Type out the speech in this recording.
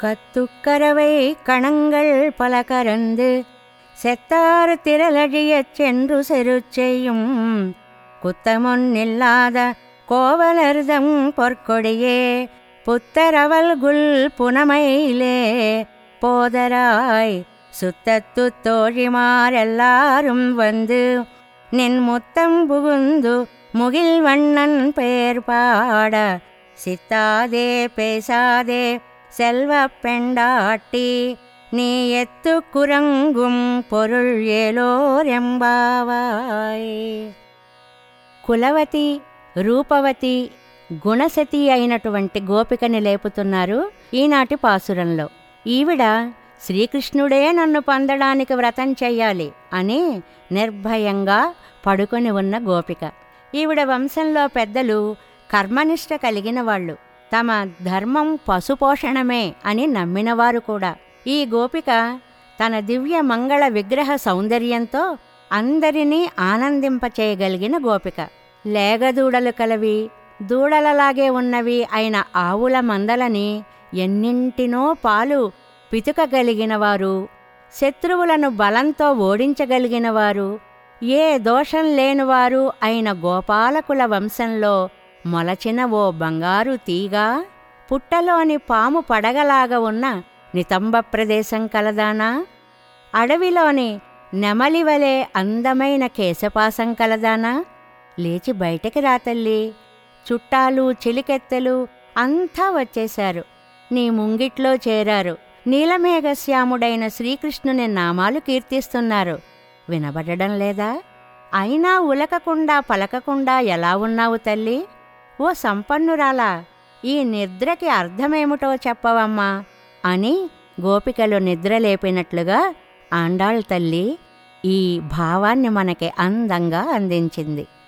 கத்துக்கரவை கணங்கள் பல கறந்து செத்தார் திரளழியச் சென்று செருச்செய்யும் குத்தமொன்னில்லாத கோவலர்தம் பொற்கொடியே புத்தரவல்குல் புனமையிலே போதராய் சுத்தத்து தோழிமாரெல்லாரும் வந்து நின் முத்தம் புகுந்து முகில் வண்ணன் பெயர் பாட சித்தாதே பேசாதே செல்வ பெண்டாட்டி நீ எத்து குரங்கும் பொருள் ఏలోరెంబావాయ్ కులవతి రూపవతి గుణసతి అయినటువంటి గోపికని లేపుతున్నారు ఈనాటి పాసురంలో ఈవిడ శ్రీకృష్ణుడే నన్ను పొందడానికి వ్రతం చెయ్యాలి అని నిర్భయంగా పడుకొని ఉన్న గోపిక ఈవిడ వంశంలో పెద్దలు కర్మనిష్ట కలిగిన వాళ్ళు తమ ధర్మం పశుపోషణమే అని నమ్మినవారు కూడా ఈ గోపిక తన దివ్య మంగళ విగ్రహ సౌందర్యంతో అందరినీ ఆనందింపచేయగలిగిన గోపిక లేగదూడలు కలవి దూడలలాగే ఉన్నవి అయిన ఆవుల మందలని ఎన్నింటినో పాలు పితుకగలిగినవారు శత్రువులను బలంతో ఓడించగలిగినవారు ఏ దోషం లేనివారు అయిన గోపాలకుల వంశంలో మొలచిన ఓ బంగారు తీగ పుట్టలోని పాము పడగలాగా ఉన్న నితంబ ప్రదేశం కలదానా అడవిలోని నెమలివలే అందమైన కేశపాసం కలదానా లేచి బయటకి రాతల్లి చుట్టాలు చిలికెత్తెలు అంతా వచ్చేశారు నీ ముంగిట్లో చేరారు నీలమేఘశ్యాముడైన శ్రీకృష్ణుని నామాలు కీర్తిస్తున్నారు వినబడడం లేదా అయినా ఉలకకుండా పలకకుండా ఎలా ఉన్నావు తల్లి ఓ సంపన్నురాలా ఈ నిద్రకి అర్థమేమిటో చెప్పవమ్మా అని గోపికలు నిద్రలేపినట్లుగా ఆండాళ్ తల్లి ఈ భావాన్ని మనకి అందంగా అందించింది